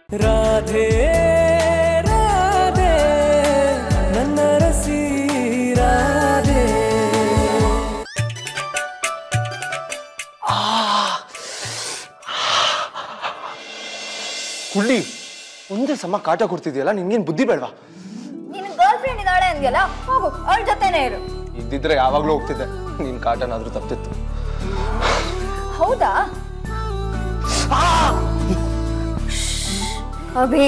ರಾಧೆ ರಾಧೆ ನನ್ನ ರಸಿ ರಾಧೆ ಕುಳ್ಳಿ ಒಂದೇ ಸಮ ಕಾಟ ಕೊಡ್ತಿದ್ಯಲ್ಲ ನಿನ್ಗೇನ್ ಬುದ್ಧಿ ಬೇಡವಾ ನಿನ್ ಗರ್ಲ್ ಫ್ರೆಂಡ್ ಇದ್ದಾಳೆ ಅಂದ್ಯಲ್ಲ ಹೋಗು ಅವಳ ಜೊತೆನೇ ಇರು ಇದ್ದಿದ್ರೆ ಯಾವಾಗ್ಲೂ ಹೋಗ್ತಿದ್ದೆ ನಿನ್ ಕಾಟನಾದ್ರೂ ತಪ್ತಿತ್ತು ಹೌದಾ ಅಭಿ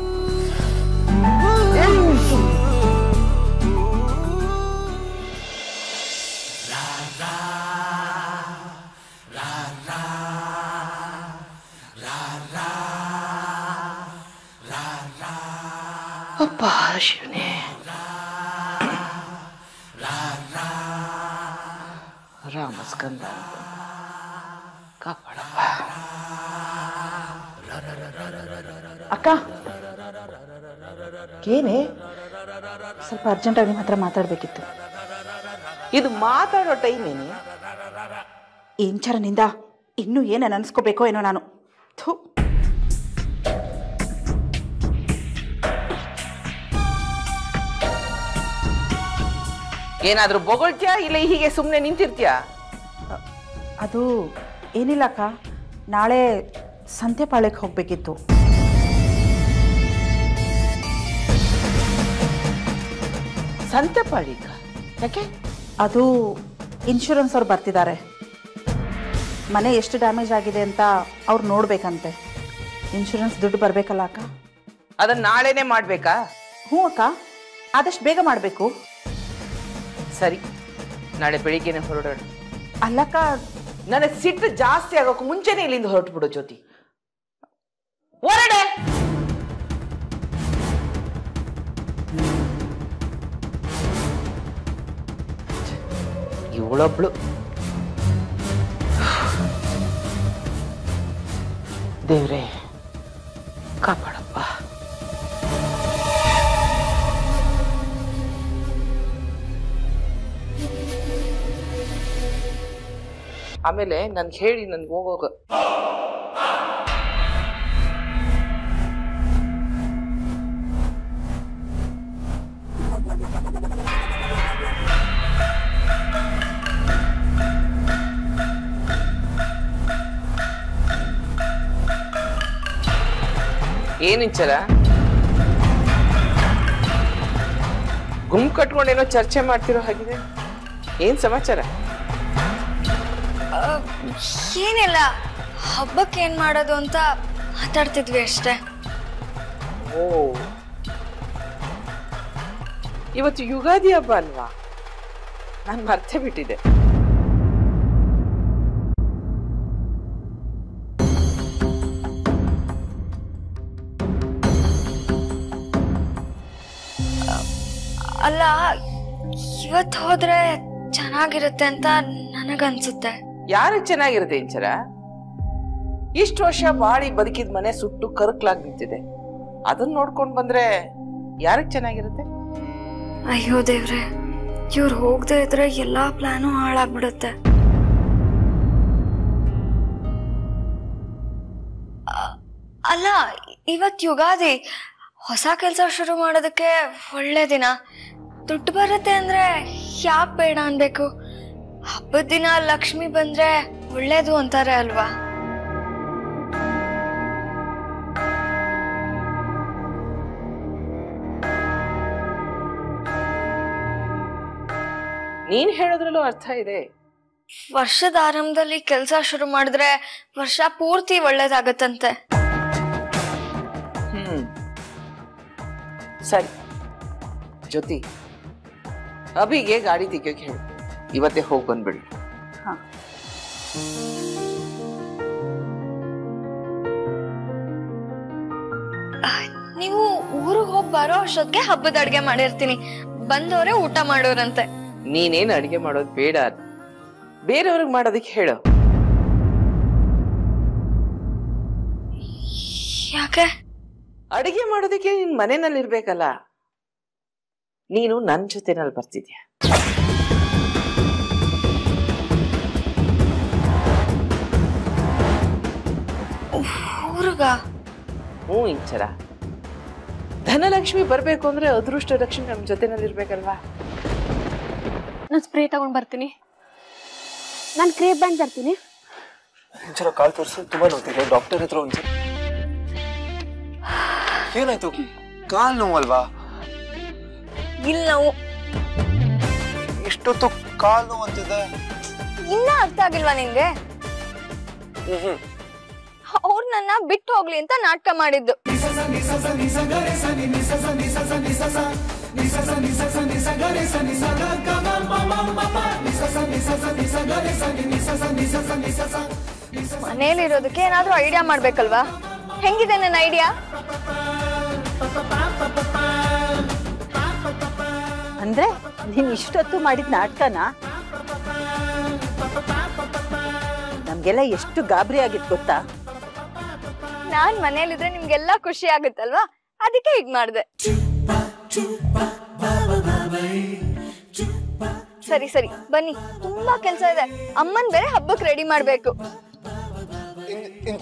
ಅಪ್ಪ ಶಿವನೇ ರಾಮಸ್ಕಂದ ಕಾಪಾಡಪ್ಪ ಅಕ್ಕ ಏನೇ ಸ್ವಲ್ಪ ಅರ್ಜೆಂಟಾಗಿ ನಿಮ್ಮ ಹತ್ರ ಮಾತಾಡಬೇಕಿತ್ತು ಇದು ಮಾತಾಡೋ ಟೈಮ್ ಏನೇ ಇಂಚರನಿಂದ ಇನ್ನೂ ಏನೇನು ಅನ್ಸ್ಕೋಬೇಕೋ ಏನೋ ನಾನು ಥು ಏನಾದ್ರೂ ಬೊಗಳ್ತ್ಯಾ ಇಲ್ಲ ಹೀಗೆ ಸುಮ್ಮನೆ ನಿಂತಿರ್ತೀಯಾ ಅದು ಏನಿಲ್ಲ ಅಕ್ಕ ನಾಳೆ ಸಂತೆಪಾಳ್ಯಕ್ಕೆ ಹೋಗಬೇಕಿತ್ತು ಸಂತೆಪಾಳಿಗ ಯಾಕೆ ಅದು ಇನ್ಶೂರೆನ್ಸ್ ಅವ್ರು ಬರ್ತಿದ್ದಾರೆ ಮನೆ ಎಷ್ಟು ಡ್ಯಾಮೇಜ್ ಆಗಿದೆ ಅಂತ ಅವ್ರು ನೋಡ್ಬೇಕಂತೆ ಇನ್ಶೂರೆನ್ಸ್ ದುಡ್ಡು ಬರಬೇಕಲ್ಲ ಅಕ್ಕ ಅದನ್ನ ನಾಳೆನೆ ಮಾಡ್ಬೇಕಾ ಹ್ಞೂ ಅಕ್ಕ ಆದಷ್ಟು ಬೇಗ ಮಾಡಬೇಕು ಸರಿ ನಾಳೆ ಬೆಳಿಗ್ಗೆನೆ ಹೊರಡೋಣ ಅಲ್ಲಕ್ಕ ನನಗೆ ಸಿಟ್ಟು ಜಾಸ್ತಿ ಆಗೋಕೆ ಮುಂಚೆನೆ ಇಲ್ಲಿಂದ ಹೊರಟು ಬಿಡು ಜ್ಯೋತಿ ಹೊರಡೆ ಇವಳೊಬ್ಳು ದೇವ್ರೆ ಕಾಪಾಡಪ್ಪ ಆಮೇಲೆ ನನ್ಗೆ ಹೇಳಿ ನನ್ಗೆ ಹೋಗೋಗ ಏನು ಇಂಚರ ಗುಂಪು ಕಟ್ಕೊಂಡೇನೋ ಚರ್ಚೆ ಮಾಡ್ತಿರೋ ಹಾಗಿದೆ ಏನ್ ಸಮಾಚಾರ ಏನಿಲ್ಲ ಹಬ್ಬಕ್ಕೆ ಏನ್ ಮಾಡೋದು ಅಂತ ಮಾತಾಡ್ತಿದ್ವಿ ಅಷ್ಟೇ ಓ ಇವತ್ತು ಯುಗಾದಿ ಹಬ್ಬ ಅಲ್ವಾ ನಾನು ಮರ್ತೇ ಬಿಟ್ಟಿದ್ದೆ ಅಲ್ಲ ಇವತ್ತು ಹೋದ್ರೆ ಚೆನ್ನಾಗಿರುತ್ತೆ ಅಂತ ನನಗನ್ಸುತ್ತೆ ಯಾರಿಗೆ ಚೆನ್ನಾಗಿರುತ್ತೆ ಇಂಚರ ಇಷ್ಟು ವರ್ಷ ಬಾಳಿ ಬದುಕಿದ ಮನೆ ಸುಟ್ಟು ಕರಕ್ಲಾಗ್ ನಿಂತಿದೆ ಅದನ್ನ ನೋಡ್ಕೊಂಡ್ ಬಂದ್ರೆ ಯಾರಿಗೆ ಚೆನ್ನಾಗಿರುತ್ತೆ ಅಯ್ಯೋ ದೇವ್ರೆ ಇವ್ರು ಹೋಗದೆ ಇದ್ರೆ ಎಲ್ಲಾ ಪ್ಲಾನು ಹಾಳಾಗ್ಬಿಡುತ್ತೆ ಅ- ಅಲ್ಲ ಇವತ್ ಯುಗಾದಿ ಹೊಸ ಕೆಲಸ ಶುರು ಮಾಡೋದಕ್ಕೆ ಒಳ್ಳೆ ದಿನ ದುಡ್ಡು ಬರುತ್ತೆ ಅಂದ್ರೆ ಯಾಕೆ ಬೇಡ ಅನ್ಬೇಕು ಹಬ್ಬದ ದಿನ ಲಕ್ಷ್ಮಿ ಬಂದ್ರೆ ಒಳ್ಳೇದು ಅಂತಾರೆ ಅಲ್ವಾ ನೀನ್ ಹೇಳೋದ್ರಲ್ಲೂ ಅರ್ಥ ಇದೆ ವರ್ಷದ ಆರಂಭದಲ್ಲಿ ಕೆಲಸ ಶುರು ಮಾಡಿದ್ರೆ ವರ್ಷ ಪೂರ್ತಿ ಒಳ್ಳೇದಾಗತ್ತಂತೆ ಹ್ಮ್ ಸರಿ ಜ್ಯೋತಿ ಅಭಿಗೆ ಗಾಡಿ ತೆಗಿಯೋಕೆ ಹೇಳು ಇವತ್ತೇ ಹೋಗಿ ಬಂದ್ಬಿಡಿ ಹಾ. ನೀವು ಊರಿಗೆ ಹೋಗಿ ಬರೋ ಅಷ್ಟೊತ್ತಿಗೆ ಹಬ್ಬದ ಅಡ್ಗೆ ಮಾಡಿರ್ತೀನಿ ಬಂದವರೇ ಊಟ ಮಾಡೋರಂತೆ ನೀನೇನು ಅಡಿಗೆ ಮಾಡೋದು ಬೇಡ ಬೇರೆಯವ್ರಿಗೆ ಮಾಡೋದಕ್ಕೆ ಹೇಳು ಯಾಕೆ ಅಡಿಗೆ ಮಾಡೋದಕ್ಕೆ ನಿನ್ ಮನೆಯಲ್ಲಿ ಇರ್ಬೇಕಲ್ಲ ನೀನು ನನ್ ಜೊತೆನಲ್ಲಿ ಬರ್ತಿದ್ಯಾ ಊರ್ಗ ಹ್ಞೂ ಇಂಚರ ಧನಲಕ್ಷ್ಮಿ ಬರ್ಬೇಕು ಅಂದ್ರೆ ಅದೃಷ್ಟ ಲಕ್ಷ್ಮಿ ನಮ್ಮ ಜೊತೆನಲ್ಲಿರ್ಬೇಕಲ್ವಾ ನಾನು ಸ್ಪ್ರೇ ತಗೊಂಡ್ ಬರ್ತೀನಿ ನಾನು ಕ್ರೇಪ್ ಬ್ಯಾಂಡ್ ತರ್ತೀನಿ ಇಂಚರ ಕಾಲ್ ತೋರಿಸು ತುಂಬಾ ನೋಡ್ತಿದೆ ಡಾಕ್ಟರ್ ಹತ್ರ ಒಂದ್ಸಲ ಏನಾಯ್ತು ಕಾಲ್ ನೋವಲ್ವಾ ಇಲ್ಲ ನಾವು ಇಷ್ಟೊತ್ತು ಕಾಲ್ ನೋವು ಅಂತಿದೆ ಇನ್ನ ಅರ್ಥ ಆಗಿಲ್ವಾ ನಿಂಗೆ ಹ್ಮ್ ಹ್ಮ್ ಅವ್ರು ನನ್ನ ಬಿಟ್ಟು ಹೋಗ್ಲಿ ಅಂತ ನಾಟಕ ಮಾಡಿದ್ದು ಮನೇಲಿರೋದಕ್ಕೆ ಏನಾದ್ರೂ ಐಡಿಯಾ ಮಾಡ್ಬೇಕಲ್ವಾ ಹೆಂಗಿದೆ ನನ್ನ ಐಡಿಯಾ ಅಂದ್ರೆ ನೀನ್ ಇಷ್ಟೊತ್ತು ಮಾಡಿದ ನಾಟಕನ ನಮ್ಗೆಲ್ಲ ಎಷ್ಟು ಗಾಬರಿ ಆಗಿತ್ತು ಗೊತ್ತಾ ನಾನ್ ಮನೇಲಿದ್ರೆ ನಿಮ್ಗೆಲ್ಲಾ ಖುಷಿ ಆಗುತ್ತಲ್ವಾ ಅದಕ್ಕೆ ಹೀಗ್ ಮಾಡ್ದೆ ಸರಿ ಸರಿ ಬನ್ನಿ ತುಂಬಾ ಕೆಲ್ಸ ಇದೆ ಅಮ್ಮನ್ ಬೇರೆ ಹಬ್ಬಕ್ ರೆಡಿ ಮಾಡ್ಬೇಕು ಇನ್- ಇನ್-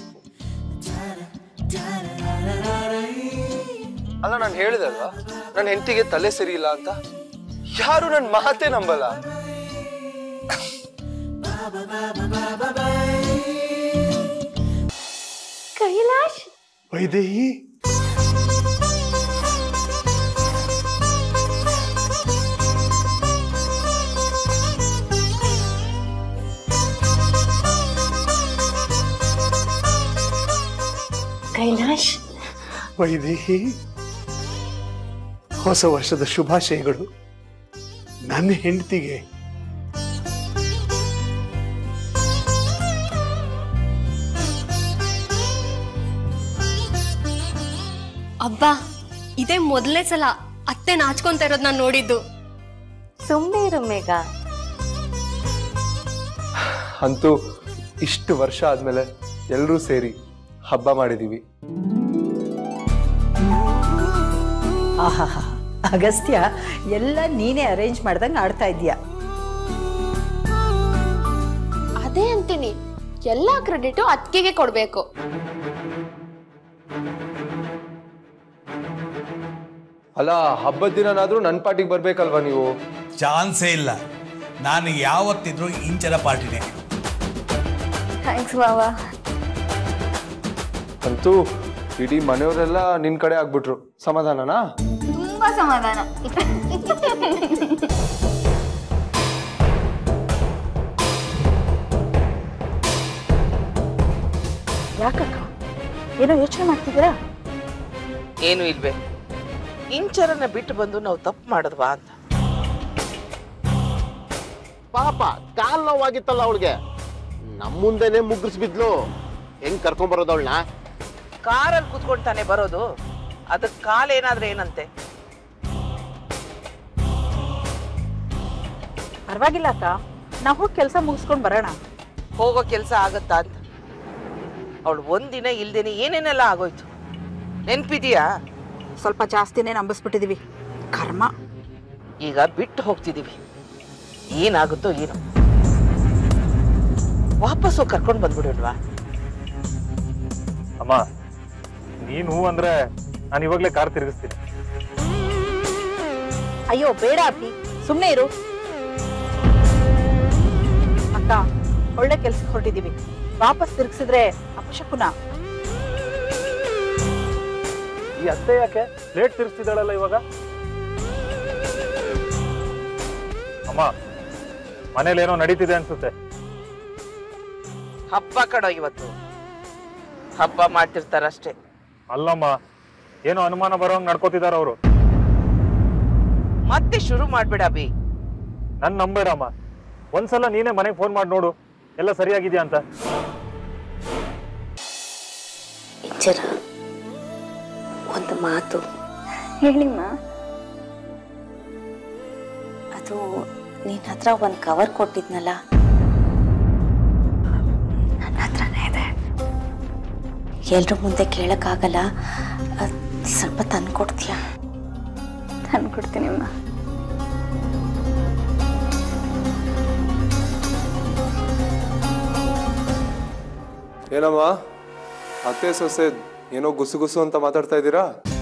ಅಲ್ಲ ನಾನು ಹೇಳಿದಲ್ವಾ ನನ್ನ ಹೆಂಡತಿಗೆ ತಲೆ ಸರಿ ಇಲ್ಲ ಅಂತ ಯಾರು ನನ್ನ ಮಾತೇ ನಂಬಲ್ಲ ಕೈಲಾಶ್ ವೈದೇಹಿ ಕೈಲಾಶ್ ವೈದೇಹಿ ಹೊಸ ವರ್ಷದ ಶುಭಾಶಯಗಳು ನನ್ನ ಹೆಂಡತಿಗೆ ಅಬ್ಬಾ ಇದೇ ಮೊದಲನೇ ಸಲ ಅತ್ತೆ ನಾಚ್ಕೊಂತ ಇರೋದ್ ನಾನು ನೋಡಿದ್ದು ಸುಮ್ಮನೆ ಇರು ಮೇಘ ಅಂತೂ ಇಷ್ಟು ವರ್ಷ ಆದ್ಮೇಲೆ ಎಲ್ಲರೂ ಸೇರಿ ಹಬ್ಬ ಮಾಡಿದೀವಿ ಆಹಾಹಾ ಅಗಸ್ತ್ಯ ಎಲ್ಲ ನೀನೇ ಅರೇಂಜ್ ಮಾಡ್ದಂಗೆ ಆಡ್ತಾ ಇದೀಯ ಅದೇ ಅಂತೀನಿ ಎಲ್ಲಾ ಕ್ರೆಡಿಟು ಅತ್ತಿಗೆಗೆ ಕೊಡ್ಬೇಕು ಅಲ್ಲ ಹಬ್ಬದ ದಿನನಾದ್ರೂ ನನ್ನ ಪಾರ್ಟಿಗೆ ಬರ್ಬೇಕಲ್ವಾ ನೀವು ಚಾನ್ಸೇ ಇಲ್ಲ ನಾನು ಯಾವತ್ತಿದ್ರೂ ಇಂಚರ ಪಾರ್ಟಿನೇ ಥ್ಯಾಂಕ್ಸ್ ಮಾವ ಅಂತೂ ಇಡೀ ಮನೆಯವರೆಲ್ಲ ನಿನ್ ಕಡೆ ಆಗ್ಬಿಟ್ರು ಸಮಾಧಾನನಾ ತುಂಬಾ ಸಮಾಧಾನ ಯಾಕಕ್ಕ ಏನೋ ಯೋಚನೆ ಮಾಡ್ತಿದ್ದೀರಾ ಏನು ಇಲ್ವೇ ಇಂಚರನ್ನ ಬಿಟ್ಟು ಬಂದು ನಾವು ತಪ್ಪು ಮಾಡಿದ್ವಾ ಅಂತ ಪಾಪ ಕಾಲ್ ನೋವಾಗಿತ್ತಲ್ಲ ಅವಳಿಗೆ ನಮ್ಮ ಮುಂದೆನೆ ಮುಗ್ಗಿಸ್ ಬಿದ್ಲು ಹೆಂಗ್ ಕರ್ಕೊಂಡ್ ಬರೋದು ಅವಳನ್ನ ಕಾರಲ್ಲಿ ಕುತ್ಕೊಂಡು ತಾನೇ ಬರೋದು ಅದಕ್ಕೆ ಕಾಲೇನಾದ್ರೆ ಏನಂತೆ ಪರವಾಗಿಲ್ಲ ಅಕ್ಕ ನಾವು ಹೋಗಿ ಕೆಲಸ ಮುಗಿಸ್ಕೊಂಡು ಬರೋಣ ಹೋಗೋ ಕೆಲಸ ಆಗತ್ತಾ ಅಂತ ಅವಳು ಒಂದಿನ ಇಲ್ದೇನೆ ಏನೇನೆಲ್ಲ ಆಗೋಯ್ತು ನೆನ್ಪಿದೀಯಾ ಸ್ವಲ್ಪ ಜಾಸ್ತಿನೇ ನಂಬಿಸ್ಬಿಟ್ಟಿದೀವಿ ಕರ್ಮ ಈಗ ಬಿಟ್ಟು ಹೋಗ್ತಿದೀವಿ ಏನಾಗುತ್ತೋ ಏನು ವಾಪಸ್ ಹೋಗಿ ಕರ್ಕೊಂಡು ಬಂದ್ಬಿಡೋಣವಾ ಅಮ್ಮ ನೀನ್ ಹೂ ಅಂದ್ರೆ ನಾನು ಇವಾಗ್ಲೇ ಕಾರ್ ತಿರುಗಿಸ್ತೀನಿ ಅಯ್ಯೋ ಬೇಡ ಅಪ್ಪಿ ಸುಮ್ಮನೆ ಇರು ಅಕ್ಕ ಒಳ್ಳೆ ಕೆಲ್ಸಕ್ಕೆ ಹೊರಟಿದೀವಿ ವಾಪಸ್ ತಿರ್ಗಿಸಿದ್ರೆ ಅಪಶಕುನ ಈ ಅತ್ತೆ ಯಾಕೆ ಪ್ಲೇಟ್ ತಿರ್ಸ್ತಿದ್ದಾಳಲ್ಲ ಇವಾಗ ಅಮ್ಮ ಮನೇಲಿ ಏನೋ ನಡೀತಿದೆ ಅನ್ಸುತ್ತೆ ಹಬ್ಬ ಕಡೋ ಇವತ್ತು ಹಬ್ಬ ಮಾಡ್ತಿರ್ತಾರಷ್ಟೇ ಅಲ್ಲಮ್ಮ ಏನೋ ಅನುಮಾನ ಬರೋಂಗ್ ನಡ್ಕೋತಿದಾರ ಅವರು ಮತ್ತೆ ಶುರು ಮಾಡ್ಬೇಡ ಬಿ ನನ್ ನಂಬೇಡಮ್ಮ ಒಂದ್ಸಲ ನೀನೇ ಮನೆಗೆ ಫೋನ್ ಮಾಡಿ ನೋಡು ಎಲ್ಲ ಸರಿಯಾಗಿದ್ಯಾ ಅಂತ ಇಂಚರ ಒಂದು ಮಾತು ಹೇಳಿಮ್ಮ ಅದು ನಿನ್ನ ಹತ್ರ ಒಂದು ಕವರ್ ಕೊಟ್ಟಿದ್ನಲ್ಲ ನನ್ನ ಹತ್ರನೇ ಇದೆ ಎಲ್ರ ಮುಂದೆ ಕೇಳಕ್ಕಾಗಲ್ಲ ಅದ್ ಸ್ವಲ್ಪ ತಂದ್ಕೊಡ್ತೀಯಾ ತಂದ್ಕೊಡ್ತೀನಿಮ್ಮ ಏನಮ್ಮ ಅತ್ತೆ ಸೊಸೆ ಏನೋ ಗುಸು ಗುಸು ಅಂತ ಮಾತಾಡ್ತಾ ಇದ್ದೀರಾ